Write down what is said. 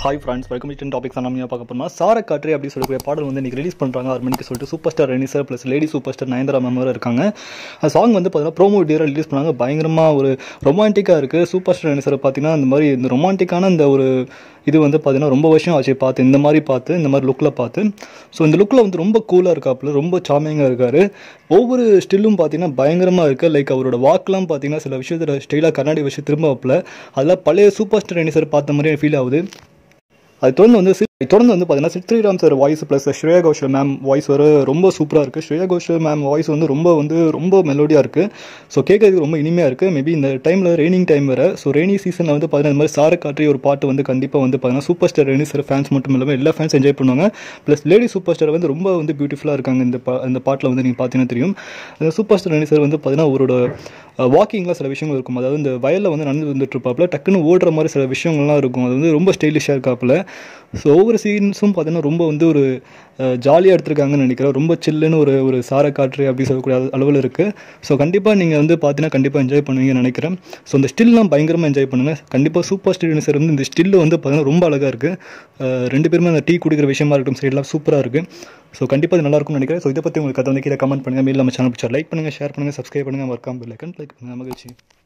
hi friends welcome ten topics நம்ம பார்க்க போறோம்னா சார காற்று அப்படி சொல்லக்கூடிய பாடல் வந்து இன்னைக்கு ரிலீஸ் பண்ணுறாங்க ஆறு மணிக்கு சொல்லிட்டு சூப்பர் ஸ்டார் ரெனிசர் plus lady super star Nayanthara ma'am வேறு இருக்காங்க அந்த சாங் வந்து பார்த்தீங்கன்னா ப்ரோமோ வீடியோ ரிலீஸ் பண்ணாங்க பயங்கரமாக ஒரு ரொமான்டிக்காக இருக்குது சூப்பர் ஸ்டார் ரெனிசர் பார்த்தீங்கன்னா இந்த மாதிரி இந்த ரொமான்டிக்கான இந்த ஒரு இது வந்து பார்த்தீங்கன்னா ரொம்ப வருஷம் ஆச்சு பார்த்து இந்த மாதிரி பார்த்து இந்த மாதிரி லுக்கில் பார்த்து ஸோ இந்த லுக்கில் வந்து ரொம்ப கூலாக இருக்காப்புல ரொம்ப சாமிங்காக இருக்காரு ஒவ்வொரு ஸ்டில்லும் பார்த்தீங்கன்னா பயங்கரமாக இருக்குது லைக் அவரோட வாக்கெலாம் பார்த்தீங்கன்னா சில விஷயத்தில் ஸ்டைலாக கண்ணாடி வச்சு திரும்ப அதெல்லாம் பழைய சூப்பர் ஸ்டார் ரெனிசர் பார்த்த மாதிரி ஃபீல் ஆகுது அது தொடர்ந்து வந்து சி- தொடர்ந்து வந்து பார்த்தீங்கன்னா Sid Sriram sir voice plus Shreya Ghoshal ma'am voice வர ரொம்ப சூப்பராக இருக்குது ஸ்ரேயா கோஷல் மேம் வாய்ஸ் வந்து ரொம்ப வந்து ரொம்ப மெலோடியாக இருக்குது ஸோ கேட்கறதுக்கு ரொம்ப இனிமையாக இருக்குது மேபி இந்த டைமில் ரெய்னிங் டைம் வேறு ஸோ ரெய்னி சீசனில் வந்து பார்த்தீங்கன்னா இந்த மாதிரி சார காற்றி ஒரு பாட்டு வந்து கண்டிப்பாக வந்து பார்த்தீங்கன்னா super star Rajini sir fans மட்டும் இல்லாமல் எல்லா ஃபேன்ஸ் என்ஜாய் பண்ணுவாங்க ப்ளஸ் லேடி சூப்பர் ஸ்டார் வந்து ரொம்ப வந்து பியூட்டிஃபுல்லாக இருக்காங்க இந்த பா இந்த பாட்டில் வந்து நீங்கள் பார்த்தீங்கன்னா தெரியும் அந்த சூப்பர் ஸ்டார் ரெய்னி சார் வந்து பார்த்தீங்கன்னா அவரோட வாக்கிங்கில் சில விஷயங்கள் இருக்கும் அதாவது இந்த வயலில் வந்து நடந்து வந்துட்டு இருப்பாப்புல டக்குன்னு ஓடுற மாதிரி சில விஷயங்கள்லாம் இருக்கும் அது வந்து ரொம்ப ஸ்டைலிஷாக இருக்காப்புல ஸோ ஒவ்வொரு சீன்ஸும் பார்த்தீங்கன்னா ரொம்ப வந்து ஒரு ஜாலியாக எடுத்திருக்காங்கன்னு நினைக்கிறேன் ரொம்ப சில்லுன்னு ஒரு ஒரு சார காற்று அப்படி சொல்லக்கூடிய அள- அளவில் இருக்குது ஸோ கண்டிப்பாக நீங்கள் வந்து பார்த்தீங்கன்னா கண்டிப்பாக என்ஜாய் பண்ணுவீங்கன்னு நினைக்கிறேன் ஸோ இந்த ஸ்டில்லாம் பயங்கரமாக என்ஜாய் பண்ணுங்கள் கண்டிப்பாக சூப்பர் ஸ்டில் சார் வந்து இந்த ஸ்டில்லு வந்து பார்த்தீங்கன்னா ரொம்ப அழகாக இருக்குது ரெண்டு பேருமே அந்த டீ குடிக்கிற விஷயமா இருக்கட்டும் சைடெலாம் சூப்பராக இருக்குது ஸோ கண்டிப்பாக இது நல்லா இருக்கும்னு நினைக்கிறேன் ஸோ இதை பற்றி உங்களுக்கு கதை வந்து கீழே கமெண்ட் பண்ணுங்கள் மேல் நம்ம சேனல் பிடிச்சா லைக் பண்ணுங்கள் ஷேர் பண்ணுங்கள் சப்ஸ்கிரைப் பண்ணுங்கள் மறக்காம பெல் ஐக்கன் லைக் பண்ணுங்கள் மகிழ்ச்சி